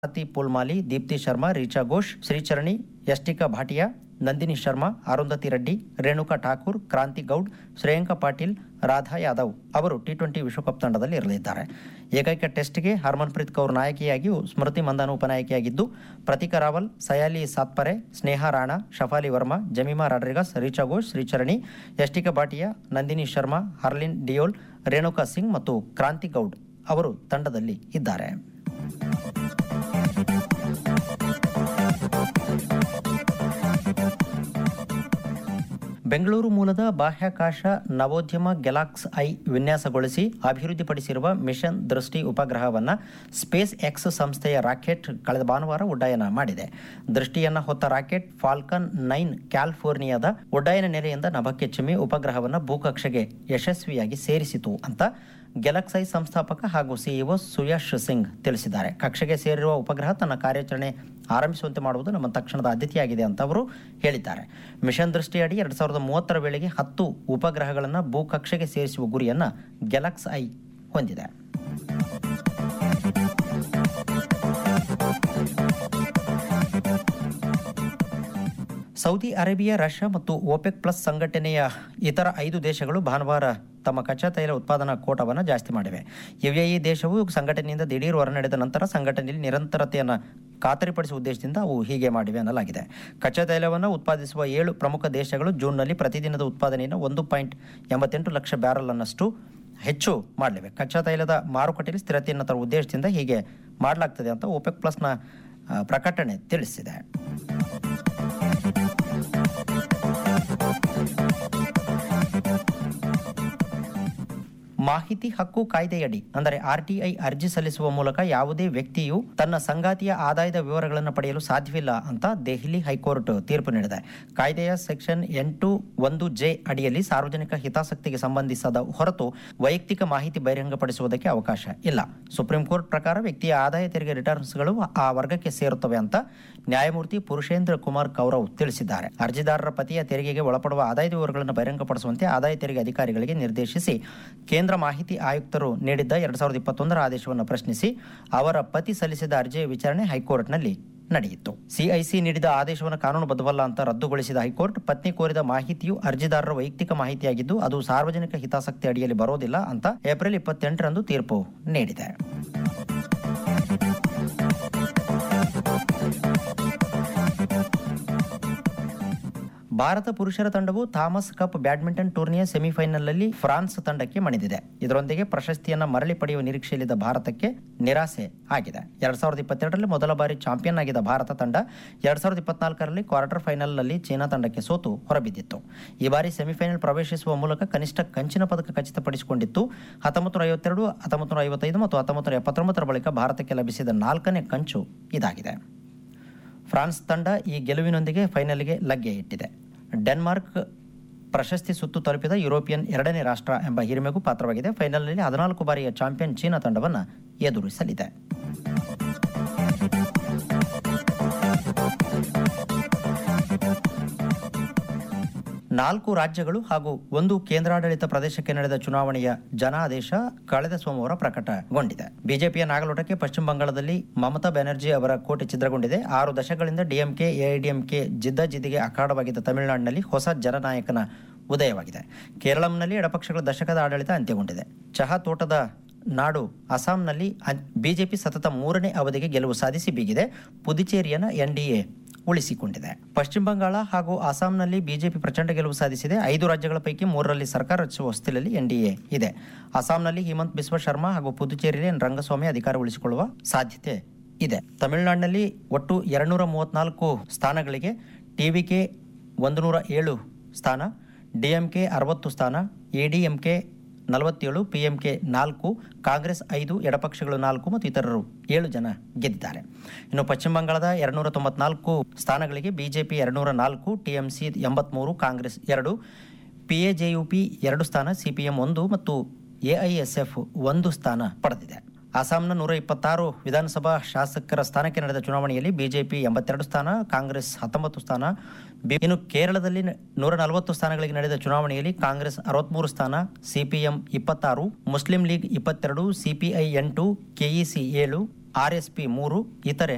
ಭಾರತಿ ಪುಲ್ಮಾಲಿ ದೀಪ್ತಿ ಶರ್ಮಾ ರೀಚಾ ಘೋಷ್ ಶ್ರೀಚರಣಿ ಯಷ್ಟಿಕಾ ಭಾಟಿಯಾ ನಂದಿನಿ ಶರ್ಮಾ ಅರುಂಧತಿ ರೆಡ್ಡಿ ರೇಣುಕಾ ಠಾಕೂರ್ ಕ್ರಾಂತಿ ಗೌಡ್ ಶ್ರೇಯಾಂಕ ಪಾಟೀಲ್ ರಾಧಾ ಯಾದವ್ ಅವರು ಟಿ ಟ್ವೆಂಟಿ ವಿಶ್ವಕಪ್ ತಂಡದಲ್ಲಿ ಇರಲಿದ್ದಾರೆ ಏಕೈಕ ಟೆಸ್ಟ್ಗೆ ಹರ್ಮನ್ಪ್ರೀತ್ ಕೌರ್ ನಾಯಕಿಯಾಗಿಯೂ ಸ್ಮೃತಿ ಮಂದಾನ ಉಪನಾಯಕಿಯಾಗಿದ್ದು ಪ್ರತೀಕ ರಾವಲ್ ಸಯಾಲಿ ಸಾತ್ಪರೆ ಸ್ನೇಹ ರಾಣಾ ಶಫಾಲಿ ವರ್ಮಾ ಜಮೀಮಾ ರಾಡ್ರಿಗಸ್ ರೀಚಾ ಘೋಷ್ ಶ್ರೀಚರಣಿ ಯಷ್ಟಿಕಾ ಭಾಟಿಯಾ ನಂದಿನಿ ಶರ್ಮಾ ಹರ್ಲಿನ್ ಡಿಯೋಲ್ ರೇಣುಕಾ ಸಿಂಗ್ ಮತ್ತು ಕ್ರಾಂತಿ ಗೌಡ್ ಅವರು ತಂಡದಲ್ಲಿ ಇದ್ದಾರೆ ಬೆಂಗಳೂರು ಮೂಲದ ಬಾಹ್ಯಾಕಾಶ ನವೋದ್ಯಮ ಗೆಲಾಕ್ಸ್ ಐ ವಿನ್ಯಾಸಗೊಳಿಸಿ ಅಭಿವೃದ್ಧಿಪಡಿಸಿರುವ ಮಿಷನ್ ದೃಷ್ಟಿ ಉಪಗ್ರಹವನ್ನು ಸ್ಪೇಸ್ ಎಕ್ಸ್ ಸಂಸ್ಥೆಯ ರಾಕೆಟ್ ಕಳೆದ ಭಾನುವಾರ ಉಡ್ಡಯನ ಮಾಡಿದೆ ದೃಷ್ಟಿಯನ್ನ ಹೊತ್ತ ರಾಕೆಟ್ ಫಾಲ್ಕನ್ ನೈನ್ ಕ್ಯಾಲಿಫೋರ್ನಿಯಾದ ಉಡ್ಡಯನ ನೆಲೆಯಿಂದ ನಭಕ್ಕೆ ಚಿಮ್ಮಿ ಉಪಗ್ರಹವನ್ನು ಭೂಕಕ್ಷೆಗೆ ಯಶಸ್ವಿಯಾಗಿ ಸೇರಿಸಿತು ಅಂತ ಗೆಲಕ್ಸೈ ಸಂಸ್ಥಾಪಕ ಹಾಗೂ ಸಿಇಒ ಸುಯಶ್ ಸಿಂಗ್ ತಿಳಿಸಿದ್ದಾರೆ ಕಕ್ಷೆಗೆ ಸೇರಿರುವ ಉಪಗ್ರಹ ತನ್ನ ಕಾರ್ಯಾಚರಣೆ ಆರಂಭಿಸುವಂತೆ ಮಾಡುವುದು ನಮ್ಮ ತಕ್ಷಣದ ಆದ್ಯತೆಯಾಗಿದೆ ಅಂತ ಅವರು ಹೇಳಿದ್ದಾರೆ ಮಿಷನ್ ದೃಷ್ಟಿಯಡಿ ಎರಡು ಸಾವಿರದ ಮೂವತ್ತರ ವೇಳೆಗೆ ಹತ್ತು ಉಪಗ್ರಹಗಳನ್ನು ಭೂಕಕ್ಷೆಗೆ ಸೇರಿಸುವ ಗುರಿಯನ್ನು ಗೆಲಕ್ಸ್ ಐ ಹೊಂದಿದೆ ಸೌದಿ ಅರೇಬಿಯಾ ರಷ್ಯಾ ಮತ್ತು ಓಪೆಕ್ ಪ್ಲಸ್ ಸಂಘಟನೆಯ ಇತರ ಐದು ದೇಶಗಳು ಭಾನುವಾರ ತಮ್ಮ ಕಚ್ಚಾ ತೈಲ ಉತ್ಪಾದನಾ ಕೋಟವನ್ನು ಜಾಸ್ತಿ ಮಾಡಿವೆ ಯುಎಇ ದೇಶವು ಸಂಘಟನೆಯಿಂದ ದಿಢೀರ್ ಹೊರನಡೆದ ನಂತರ ಸಂಘಟನೆಯಲ್ಲಿ ನಿರಂತರತೆಯನ್ನು ಖಾತರಿಪಡಿಸುವ ಉದ್ದೇಶದಿಂದ ಅವು ಹೀಗೆ ಮಾಡಿವೆ ಅನ್ನಲಾಗಿದೆ ಕಚ್ಚಾ ತೈಲವನ್ನು ಉತ್ಪಾದಿಸುವ ಏಳು ಪ್ರಮುಖ ದೇಶಗಳು ಜೂನ್ನಲ್ಲಿ ಪ್ರತಿದಿನದ ಉತ್ಪಾದನೆಯನ್ನು ಒಂದು ಪಾಯಿಂಟ್ ಎಂಬತ್ತೆಂಟು ಲಕ್ಷ ಬ್ಯಾರಲ್ ಅನ್ನಷ್ಟು ಹೆಚ್ಚು ಮಾಡಲಿವೆ ಕಚ್ಚಾ ತೈಲದ ಮಾರುಕಟ್ಟೆಯಲ್ಲಿ ಸ್ಥಿರತೆಯನ್ನು ತರುವ ಉದ್ದೇಶದಿಂದ ಹೀಗೆ ಮಾಡಲಾಗ್ತದೆ ಅಂತ ಓಪೆಕ್ ಪ್ಲಸ್ನ ಆ, ಪ್ರಕಟಣೆ ತಿಳಿಸಿದೆ ಮಾಹಿತಿ ಹಕ್ಕು ಕಾಯ್ದೆಯಡಿ ಅಂದರೆ ಆರ್ಟಿಐ ಅರ್ಜಿ ಸಲ್ಲಿಸುವ ಮೂಲಕ ಯಾವುದೇ ವ್ಯಕ್ತಿಯು ತನ್ನ ಸಂಗಾತಿಯ ಆದಾಯದ ವಿವರಗಳನ್ನು ಪಡೆಯಲು ಸಾಧ್ಯವಿಲ್ಲ ಅಂತ ದೆಹಲಿ ಹೈಕೋರ್ಟ್ ತೀರ್ಪು ನೀಡಿದೆ ಕಾಯ್ದೆಯ ಸೆಕ್ಷನ್ ಎಂಟು ಒಂದು ಜೆ ಅಡಿಯಲ್ಲಿ ಸಾರ್ವಜನಿಕ ಹಿತಾಸಕ್ತಿಗೆ ಸಂಬಂಧಿಸದ ಹೊರತು ವೈಯಕ್ತಿಕ ಮಾಹಿತಿ ಬಹಿರಂಗಪಡಿಸುವುದಕ್ಕೆ ಅವಕಾಶ ಇಲ್ಲ ಸುಪ್ರೀಂ ಕೋರ್ಟ್ ಪ್ರಕಾರ ವ್ಯಕ್ತಿಯ ಆದಾಯ ತೆರಿಗೆ ರಿಟರ್ನ್ಸ್ಗಳು ಆ ವರ್ಗಕ್ಕೆ ಸೇರುತ್ತವೆ ಅಂತ ನ್ಯಾಯಮೂರ್ತಿ ಪುರುಷೇಂದ್ರ ಕುಮಾರ್ ಕೌರವ್ ತಿಳಿಸಿದ್ದಾರೆ ಅರ್ಜಿದಾರರ ಪತಿಯ ತೆರಿಗೆಗೆ ಒಳಪಡುವ ಆದಾಯದ ವಿವರಗಳನ್ನು ಬಹಿರಂಗಪಡಿಸುವಂತೆ ಆದಾಯ ತೆರಿಗೆ ಅಧಿಕಾರಿಗಳಿಗೆ ನಿರ್ದೇಶಿಸಿ ಕೇಂದ್ರ ಮಾಹಿತಿ ಆಯುಕ್ತರು ನೀಡಿದ್ದ ಎರಡ್ ಸಾವಿರದ ಇಪ್ಪತ್ತೊಂದರ ಆದೇಶವನ್ನು ಪ್ರಶ್ನಿಸಿ ಅವರ ಪತಿ ಸಲ್ಲಿಸಿದ ಅರ್ಜಿಯ ವಿಚಾರಣೆ ಹೈಕೋರ್ಟ್ನಲ್ಲಿ ನಡೆಯಿತು ಸಿಐಸಿ ನೀಡಿದ ಆದೇಶವನ್ನು ಕಾನೂನುಬದ್ಧವಲ್ಲ ಅಂತ ರದ್ದುಗೊಳಿಸಿದ ಹೈಕೋರ್ಟ್ ಪತ್ನಿ ಕೋರಿದ ಮಾಹಿತಿಯು ಅರ್ಜಿದಾರರ ವೈಯಕ್ತಿಕ ಮಾಹಿತಿಯಾಗಿದ್ದು ಅದು ಸಾರ್ವಜನಿಕ ಹಿತಾಸಕ್ತಿ ಅಡಿಯಲ್ಲಿ ಬರೋದಿಲ್ಲ ಅಂತ ಏಪ್ರಿಲ್ ಇಪ್ಪತ್ತೆಂಟರಂದು ತೀರ್ಪು ನೀಡಿದೆ ಭಾರತ ಪುರುಷರ ತಂಡವು ಥಾಮಸ್ ಕಪ್ ಬ್ಯಾಡ್ಮಿಂಟನ್ ಟೂರ್ನಿಯ ಸೆಮಿಫೈನಲ್ನಲ್ಲಿ ಫ್ರಾನ್ಸ್ ತಂಡಕ್ಕೆ ಮಣಿದಿದೆ ಇದರೊಂದಿಗೆ ಪ್ರಶಸ್ತಿಯನ್ನು ಮರಳಿ ಪಡೆಯುವ ನಿರೀಕ್ಷೆಯಲ್ಲಿದ್ದ ಭಾರತಕ್ಕೆ ನಿರಾಸೆ ಆಗಿದೆ ಎರಡ್ ಸಾವಿರದ ಇಪ್ಪತ್ತೆರಡರಲ್ಲಿ ಮೊದಲ ಬಾರಿ ಚಾಂಪಿಯನ್ ಆಗಿದ್ದ ಭಾರತ ತಂಡ ಎರಡ್ ಸಾವಿರದ ಇಪ್ಪತ್ನಾಲ್ಕರಲ್ಲಿ ಕ್ವಾರ್ಟರ್ ಫೈನಲ್ನಲ್ಲಿ ಚೀನಾ ತಂಡಕ್ಕೆ ಸೋತು ಹೊರಬಿದ್ದಿತ್ತು ಈ ಬಾರಿ ಸೆಮಿಫೈನಲ್ ಪ್ರವೇಶಿಸುವ ಮೂಲಕ ಕನಿಷ್ಠ ಕಂಚಿನ ಪದಕ ಖಚಿತಪಡಿಸಿಕೊಂಡಿತ್ತು ಹತ್ತೊಂಬತ್ತು ನೂರ ಐವತ್ತೆರಡು ಹತ್ತೊಂಬತ್ತು ನೂರ ಐವತ್ತೈದು ಮತ್ತು ಹತ್ತೊಂಬತ್ತು ನೂರ ಎಪ್ಪತ್ತೊಂಬತ್ತರ ಬಳಿಕ ಭಾರತಕ್ಕೆ ಲಭಿಸಿದ ನಾಲ್ಕನೇ ಕಂಚು ಇದಾಗಿದೆ ಫ್ರಾನ್ಸ್ ತಂಡ ಈ ಗೆಲುವಿನೊಂದಿಗೆ ಫೈನಲ್ಗೆ ಲಗ್ಗೆ ಇಟ್ಟಿದೆ ಡೆನ್ಮಾರ್ಕ್ ಪ್ರಶಸ್ತಿ ಸುತ್ತು ತಲುಪಿದ ಯುರೋಪಿಯನ್ ಎರಡನೇ ರಾಷ್ಟ್ರ ಎಂಬ ಹಿರಿಮೆಗೂ ಪಾತ್ರವಾಗಿದೆ ಫೈನಲ್ನಲ್ಲಿ ಹದಿನಾಲ್ಕು ಬಾರಿಯ ಚಾಂಪಿಯನ್ ಚೀನಾ ತಂಡವನ್ನು ಎದುರಿಸಲಿದೆ ನಾಲ್ಕು ರಾಜ್ಯಗಳು ಹಾಗೂ ಒಂದು ಕೇಂದ್ರಾಡಳಿತ ಪ್ರದೇಶಕ್ಕೆ ನಡೆದ ಚುನಾವಣೆಯ ಜನಾದೇಶ ಕಳೆದ ಸೋಮವಾರ ಪ್ರಕಟಗೊಂಡಿದೆ ಬಿಜೆಪಿಯ ನಾಗಲೋಟಕ್ಕೆ ಪಶ್ಚಿಮ ಬಂಗಾಳದಲ್ಲಿ ಮಮತಾ ಬ್ಯಾನರ್ಜಿ ಅವರ ಕೋಟೆ ಛಿದ್ರಗೊಂಡಿದೆ ಆರು ದಶಕಗಳಿಂದ ಡಿಎಂಕೆ ಎಐಡಿಎಂಕೆ ಜಿದ್ದಾಜಿದ್ದಿಗೆ ಅಖಾಡವಾಗಿದ್ದ ತಮಿಳುನಾಡಿನಲ್ಲಿ ಹೊಸ ಜನನಾಯಕನ ಉದಯವಾಗಿದೆ ಕೇರಳಂನಲ್ಲಿ ಎಡಪಕ್ಷಗಳ ದಶಕದ ಆಡಳಿತ ಅಂತ್ಯಗೊಂಡಿದೆ ಚಹಾ ತೋಟದ ನಾಡು ಅಸ್ಸಾಂನಲ್ಲಿ ಅನ್- ಬಿಜೆಪಿ ಸತತ ಮೂರನೇ ಅವಧಿಗೆ ಗೆಲುವು ಸಾಧಿಸಿ ಬೀಗಿದೆ ಪುದುಚೇರಿಯನ್ನ ಎನ್ಡಿಎ ಉಳಿಸಿಕೊಂಡಿದೆ ಪಶ್ಚಿಮ ಬಂಗಾಳ ಹಾಗೂ ಅಸ್ಸಾಂನಲ್ಲಿ ಬಿಜೆಪಿ ಪ್ರಚಂಡ ಗೆಲುವು ಸಾಧಿಸಿದೆ ಐದು ರಾಜ್ಯಗಳ ಪೈಕಿ ಮೂರರಲ್ಲಿ ಸರ್ಕಾರ ರಚಿಸುವ ಹೊಸ್ತಿಲಲ್ಲಿ ಎನ್ಡಿಎ ಇದೆ ಅಸ್ಸಾಂನಲ್ಲಿ ಹಿಮಂತ್ ಬಿಸ್ವ ಶರ್ಮಾ ಹಾಗೂ ಪುದುಚೇರಿಯಲ್ಲಿ ಎನ್ ರಂಗಸ್ವಾಮಿ ಅಧಿಕಾರ ಉಳಿಸಿಕೊಳ್ಳುವ ಸಾಧ್ಯತೆ ಇದೆ ತಮಿಳುನಾಡಿನಲ್ಲಿ ಒಟ್ಟು ಎರಡ್ನೂರ ಮೂವತ್ನಾಲ್ಕು ಸ್ಥಾನಗಳಿಗೆ ಟಿವಿಕೆ ಒಂದು ನೂರ ಏಳು ಸ್ಥಾನ ಡಿಎಂಕೆ ಅರವತ್ತು ಸ್ಥಾನ ಎಡಿಎಂಕೆ ನಲವತ್ತೇಳು ಪಿಎಂಕೆ ನಾಲ್ಕು ಕಾಂಗ್ರೆಸ್ ಐದು ಎಡಪಕ್ಷಗಳು ನಾಲ್ಕು ಮತ್ತು ಇತರರು ಏಳು ಜನ ಗೆದ್ದಿದ್ದಾರೆ ಇನ್ನು ಪಶ್ಚಿಮ ಬಂಗಾಳದ ಎರಡುನೂರ ತೊಂಬತ್ನಾಲ್ಕು ಸ್ಥಾನಗಳಿಗೆ ಬಿಜೆಪಿ ಎರಡುನೂರ ನಾಲ್ಕು ಟಿಎಂಸಿ ಎಂಬತ್ಮೂರು ಕಾಂಗ್ರೆಸ್ ಎರಡು ಪಿಎಜೆಯುಪಿ ಎರಡು ಸ್ಥಾನ ಸಿಪಿಎಂ ಒಂದು ಮತ್ತು ಎಐಎಸ್ಎಫ್ ಒಂದು ಸ್ಥಾನ ಪಡೆದಿದೆ ಅಸ್ಸಾಂನ ನೂರ ಇಪ್ಪತ್ತಾರು ವಿಧಾನಸಭಾ ಶಾಸಕರ ಸ್ಥಾನಕ್ಕೆ ನಡೆದ ಚುನಾವಣೆಯಲ್ಲಿ ಬಿಜೆಪಿ ಎಂಬತ್ತೆರಡು ಸ್ಥಾನ ಕಾಂಗ್ರೆಸ್ ಹತ್ತೊಂಬತ್ತು ಸ್ಥಾನ ಬಿ- ಇನ್ನು ಕೇರಳದಲ್ಲಿ ನ- ನೂರ ನಲವತ್ತು ಸ್ಥಾನಗಳಿಗೆ ನಡೆದ ಚುನಾವಣೆಯಲ್ಲಿ ಕಾಂಗ್ರೆಸ್ ಅರವತ್ಮೂರು ಸ್ಥಾನ ಸಿಪಿಎಂ ಇಪ್ಪತ್ತಾರು ಮುಸ್ಲಿಂ ಲೀಗ್ ಇಪ್ಪತ್ತೆರಡು ಸಿಪಿಐ ಎಂಟು ಕೆಇಸಿ ಏಳು ಆರ್ಎಸ್ಪಿ ಮೂರು ಇತರೆ